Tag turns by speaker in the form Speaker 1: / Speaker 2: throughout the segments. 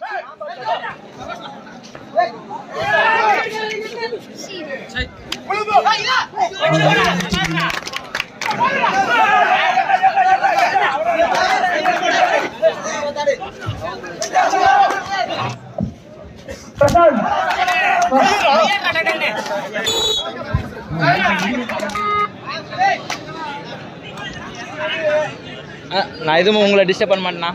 Speaker 1: ஆ, நான் எதுவும் உங்களை டிஸ்டர்ப் பண்ண மாட்டேனா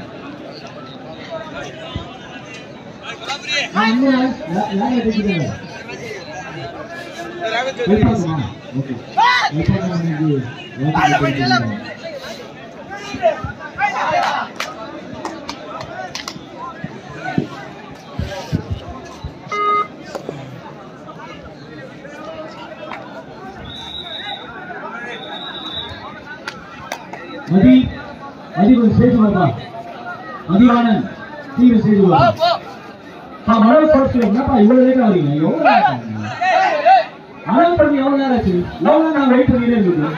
Speaker 2: மதி மதி கொஞ்சம் ஸ்டேஜ் வரப்பா மதிவானன் சீக்கிரம் ஸ்டேஜ் வா ஆ மனோஜ் ஃபர்ஸ்ட் என்னப்பா இவ்வளவு லேட்டா வரீங்க எவ்வளவு நேரம் ஆகுது? அனௌன்ஸ் பண்ணி எவ்வளவு நேரம் ஆச்சு எவ்வளவு நேரம் நான் வெயிட் பண்ணிட்டே இருக்கேன்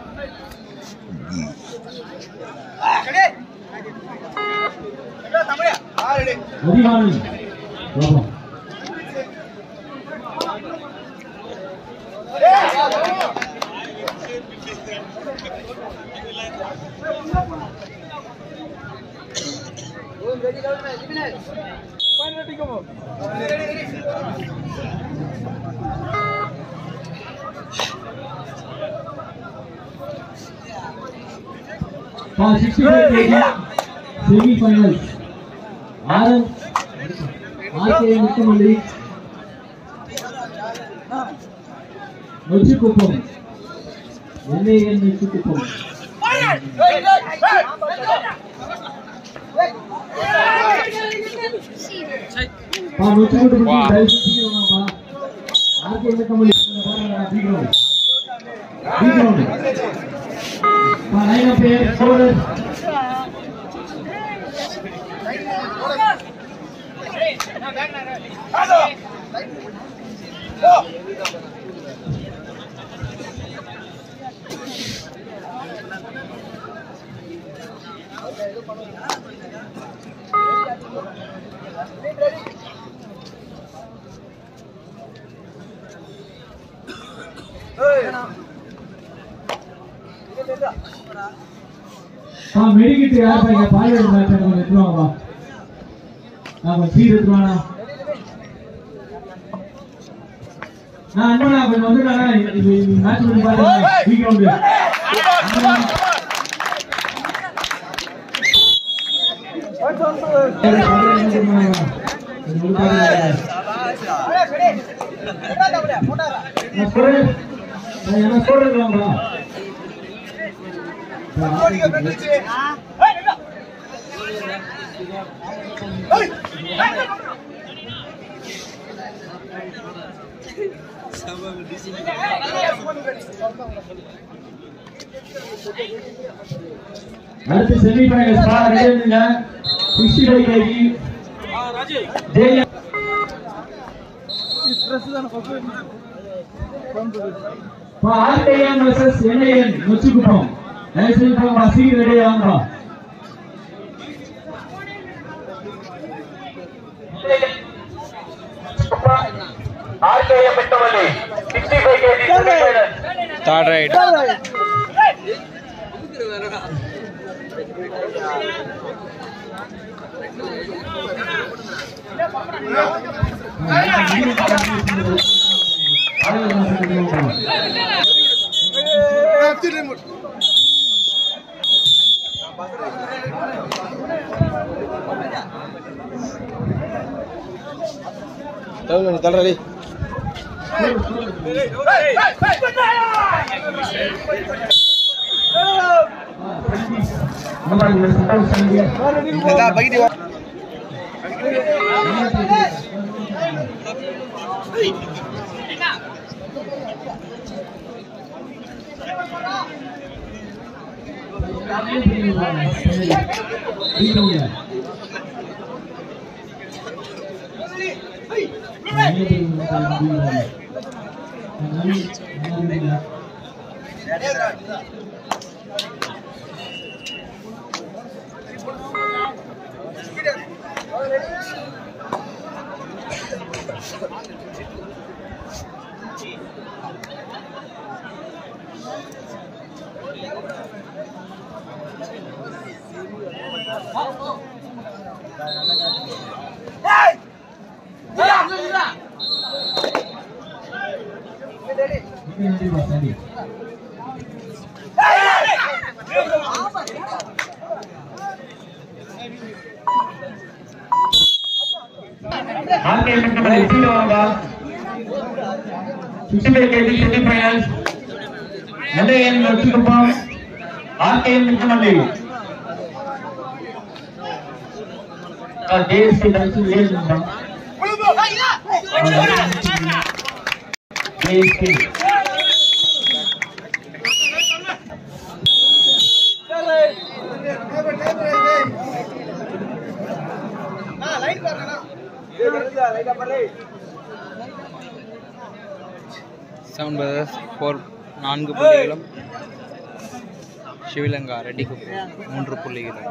Speaker 2: மதிவானன் வாப்பா. ஆ 65 kg செமி ஃபைனல்ஸ் ஆரன் ஆர்கே முத்துமல்லி நொச்சிக்குப்பம் என்ஏஎன் நொச்சிக்குப்பம் பா நொச்சிக்குப்பம்
Speaker 1: வா.
Speaker 2: தயவு செஞ்சு வாங்கப்பா ஆர்கே முத்துமல்லி பாருங்க பி கிரவுண்ட் பி கிரவுண்ட் பா லைன் அப் ஹியர் ஃபோர் ஆ மெடிக்கிட்டு யார் பையன் பாலியல் மேட்ச் கொஞ்சம் எடுத்துருவாங்கப்பா நான் கொஞ்சம் சீர் எடுத்துருவானா நான் அண்ணா கொஞ்சம் வந்துட்டானா இது மேட்ச் பண்ணி பாருங்க வீக் ரவுண்டு நான் சொல்றேன் நான் என்ன சொல்றேன் அடுத்து செமி ஃபைனல் ஸ்டார் ரெடிங்க 65 கேஜி ஜெய பா ஆர்டிஎன் வெர்சஸ் என்ஐஎன் நொச்சிக்குப்பம் தயவுசெய்து போங்க சீக்கிரம் ரெடி ஆகுங்க
Speaker 1: தேர்ட் ரைட் தள்ளுறடி
Speaker 2: Thank மிக நன்றிப்பா சரி ஆர்கே மிட்டமலை கீழே வாங்க சுசிலை கேள்வி செமிஃபைனல்ஸ் நெல்லையன் வச்சுக்குப்பம் ஆர்கே மிட்டமலை தேசிய தரிசு ஏழுப்பம் தேசிய
Speaker 1: செவன் பிரதர்ஸ் ஃபோர் நான்கு புள்ளிகளும் ஸ்ரீலங்கா ரெட்டிக்கு மூன்று புள்ளிகளும்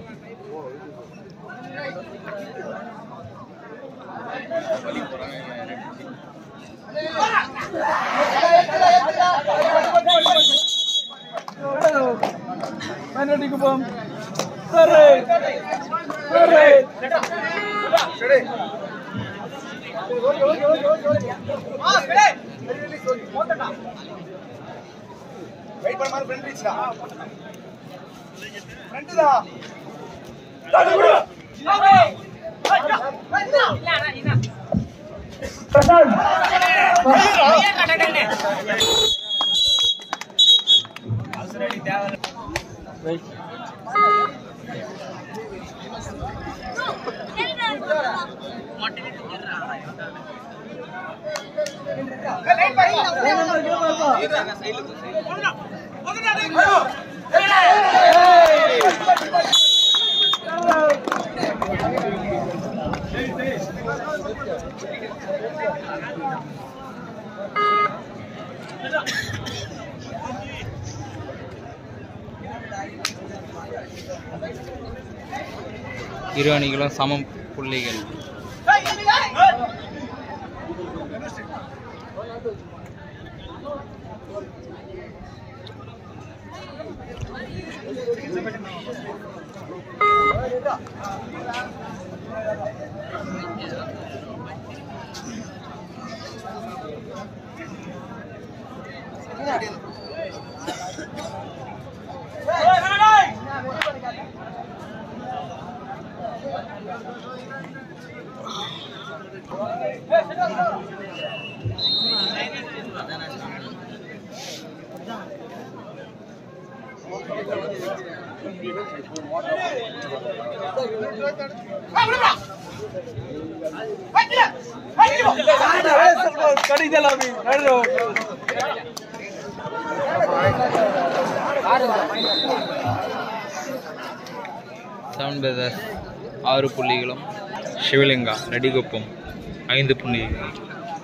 Speaker 1: இரு அணிகளும் சமம் புள்ளிகள் செவன் பிரதர்ஸ் ஆறு புள்ளிகளும் சிவலிங்கா ரெடிகுப்பம் ஐந்து புள்ளிகள்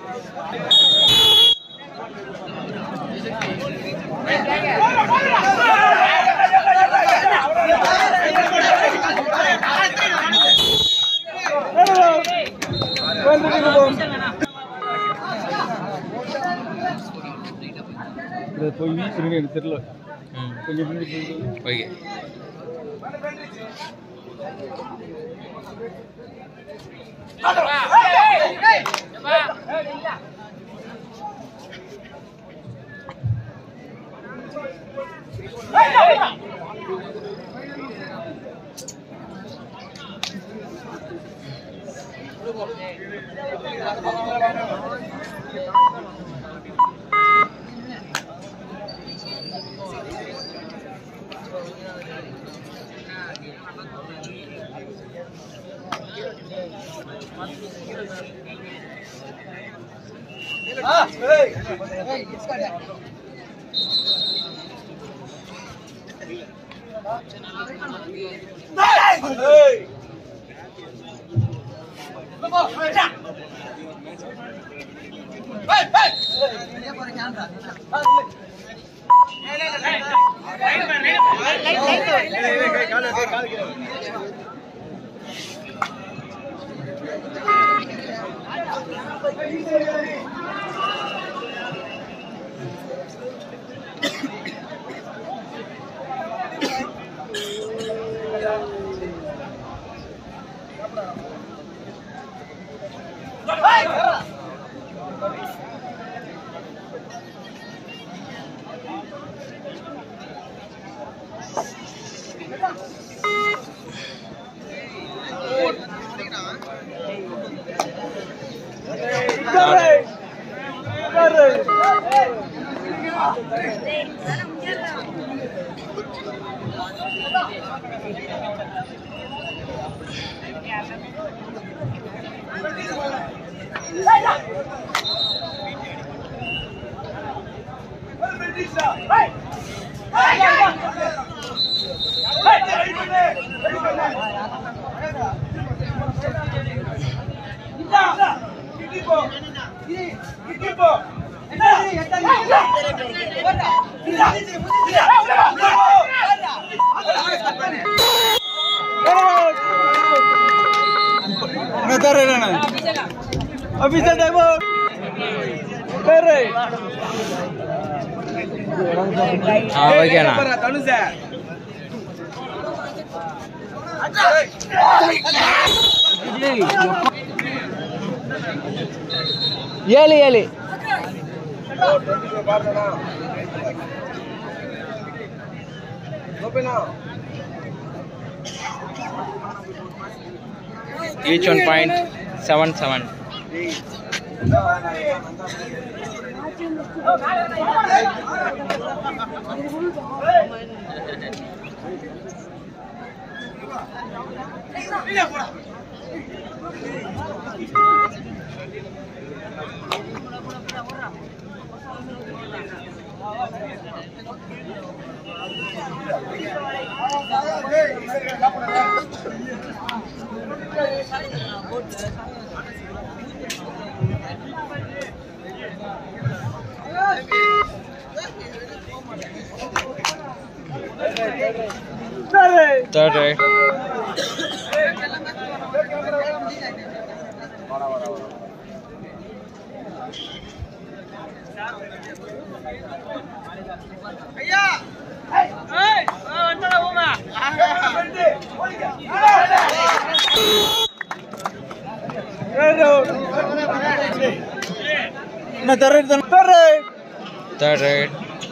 Speaker 2: போய் வீசுறீங்க எனக்கு தெரியல
Speaker 1: ம்
Speaker 2: கொஞ்சம்
Speaker 1: ஓகே ஆ ஓகேண்ணா
Speaker 3: ஏழு ஏழு
Speaker 1: each one point seven seven third right third right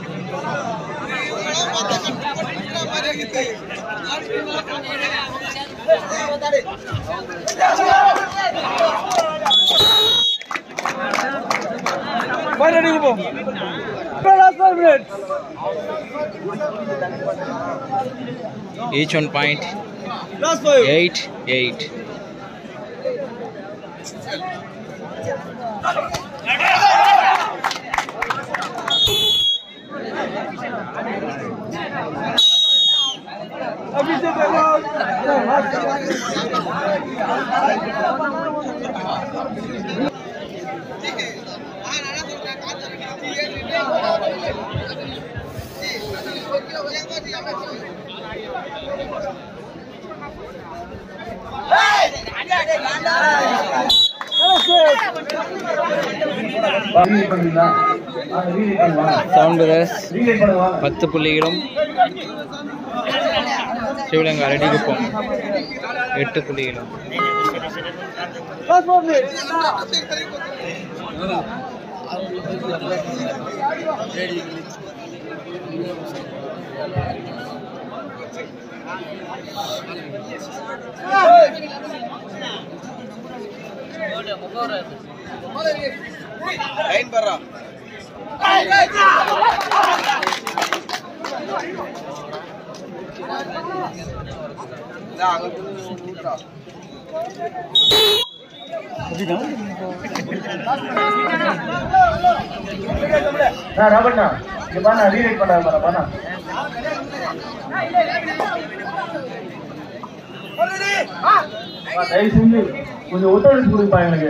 Speaker 1: each one point eight eight
Speaker 2: read பண்ணுறீங்களா ரீட் பண்ணுவாங்க
Speaker 1: செவன் பிரதர்ஸ்
Speaker 2: ரீட் பண்ணுவாங்க
Speaker 1: பத்து புள்ளிகளும் சிவகங்கை அரடிக்குப்பம் எட்டு புள்ளிகளும்
Speaker 2: நான் ராபண்ணா இங்க பாண்ணா ரீட் பண்ணாத பாண்ணா பாண்ணா தயவு செஞ்சு கொஞ்சம் ஒத்துழைப்பு கொடுப்பா எனக்கு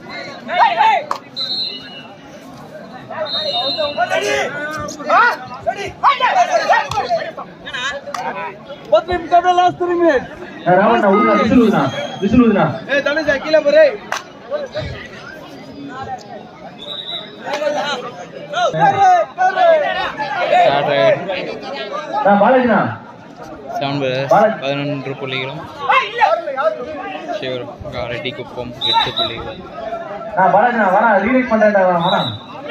Speaker 2: நான் ராவண்ணா ஊதுனா விசில் ஊதுனா விசில் ஊதுனா
Speaker 1: தேர்ட் ரைட்
Speaker 2: நான் பாலாஜினா
Speaker 1: செவன் பிரதர்ஸ் பதினொன்று புள்ளிகளும் சிவர் காரட்டி குப்பம் எட்டு புள்ளிகள்
Speaker 2: நான் வரேண்ணா வரேன் ரீரேட் பண்றேன்டா வரேன்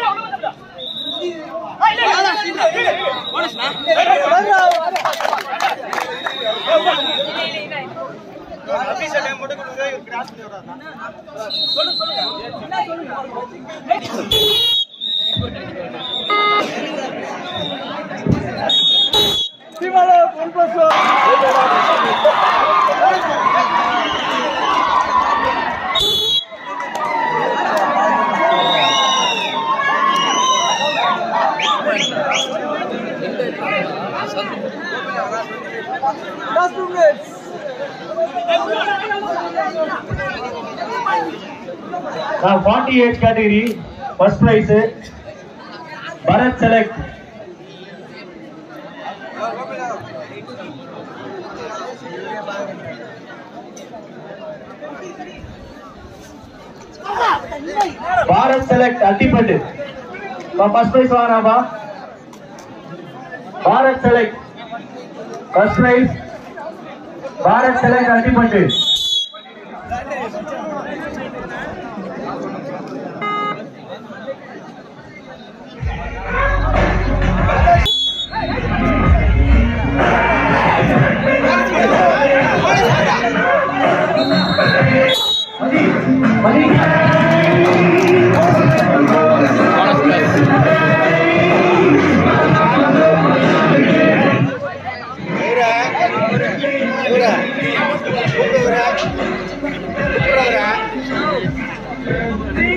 Speaker 2: நான் forty age category first prize Bharat select Bharat select Athipattu first prize வாங்கினாப்பா Bharat select first prize Bharat select Athipattu Mathi Mathi
Speaker 1: bonus plus
Speaker 4: Ura. Ura. Ura.